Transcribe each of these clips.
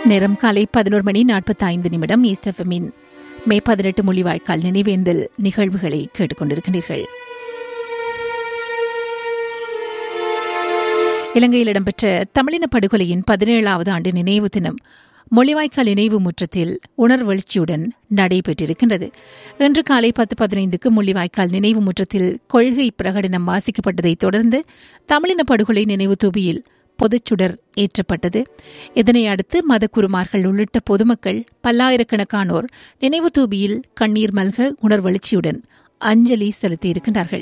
நேரம் காலை பதினோரு மணி நாற்பத்தி ஐந்து நிமிடம் ஈஸ்ட் எஃப்எம்மின் மே பதினெட்டு முள்ளிவாய்க்கால் நினைவேந்தல் நிகழ்வுகளை கேட்டுக்கொண்டிருக்கிறீர்கள் இலங்கையில் இடம்பெற்ற தமிழின படுகொலையின் பதினேழாவது ஆண்டு நினைவு தினம் மொழிவாய்க்கால் நினைவு முற்றத்தில் உணர்வெழுச்சியுடன் நடைபெற்றிருக்கின்றது இன்று காலை பத்து பதினைந்துக்கு முள்ளிவாய்க்கால் நினைவு முற்றத்தில் கொள்கை பிரகடனம் வாசிக்கப்பட்டதைத் தொடர்ந்து தமிழின படுகொலை நினைவு தூபியில் பொதுச்சுடர் ஏற்றப்பட்டது இதனை அடுத்து மதக்குருமார்கள் உள்ளிட்ட பொதுமக்கள் பல்லாயிரக்கணக்கானோர் நினைவு தூபியில் கண்ணீர் மல்க உணர்வெழுச்சியுடன் அஞ்சலி செலுத்தியிருக்கின்றார்கள்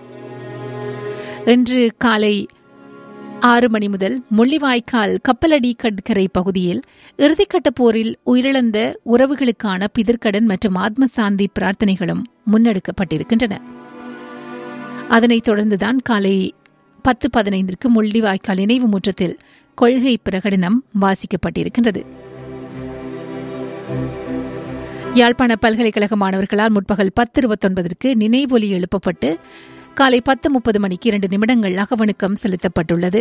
இன்று காலை ஆறு மணி முதல் முள்ளிவாய்க்கால் கப்பலடி கடற்கரை பகுதியில் இறுதிக்கட்ட போரில் உயிரிழந்த உறவுகளுக்கான பிதிர்க்கடன் மற்றும் ஆத்ம சாந்தி பிரார்த்தனைகளும் முன்னெடுக்கப்பட்டிருக்கின்றன அதனைத் தொடர்ந்துதான் காலை பத்து பதினைந்திற்கு முள்ளிவாய்க்கால் நினைவு முற்றத்தில் கொள்கை பிரகடனம் வாசிக்கப்பட்டிருக்கின்றது யாழ்ப்பாண பல்கலைக்கழக மாணவர்களால் முற்பகல் பத்து இருபத்தொன்பதற்கு நினைவொலி எழுப்பப்பட்டு காலை பத்து முப்பது மணிக்கு இரண்டு நிமிடங்கள் அகவணுக்கம் செலுத்தப்பட்டுள்ளது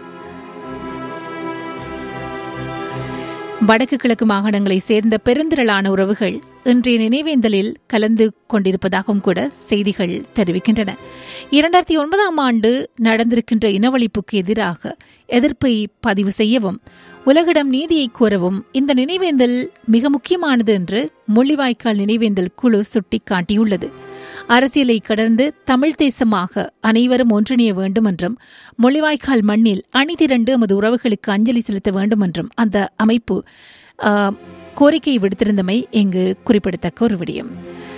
வடக்கு கிழக்கு மாகாணங்களைச் சேர்ந்த பெருந்திரளான உறவுகள் இன்றைய நினைவேந்தலில் கலந்து கொண்டிருப்பதாகவும் கூட செய்திகள் தெரிவிக்கின்றன இரண்டாயிரத்தி ஒன்பதாம் ஆண்டு நடந்திருக்கின்ற இனவழிப்புக்கு எதிராக எதிர்ப்பை பதிவு செய்யவும் உலகிடம் நீதியை கோரவும் இந்த நினைவேந்தல் மிக முக்கியமானது என்று முள்ளிவாய்க்கால் நினைவேந்தல் குழு சுட்டிக்காட்டியுள்ளது அரசியலை கடந்து தமிழ் தேசமாக அனைவரும் ஒன்றிணைய வேண்டும் என்றும் முள்ளிவாய்க்கால் மண்ணில் அணிதிரண்டு எமது உறவுகளுக்கு அஞ்சலி செலுத்த வேண்டும் என்றும் அந்த அமைப்பு கோரிக்கை விடுத்திருந்தமை இங்கு குறிப்பிடத்தக்க ஒரு விடயம்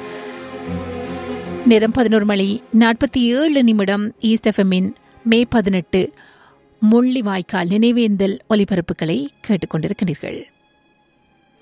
நேரம் பதினோரு மணி நாற்பத்தி ஏழு நிமிடம் ஈஸ்ட் எஃப்எம்மின் மே பதினெட்டு முள்ளிவாய்க்கால் நினைவேந்தல் ஒலிபரப்புகளை கேட்டுக்கொண்டிருக்கிறீர்கள்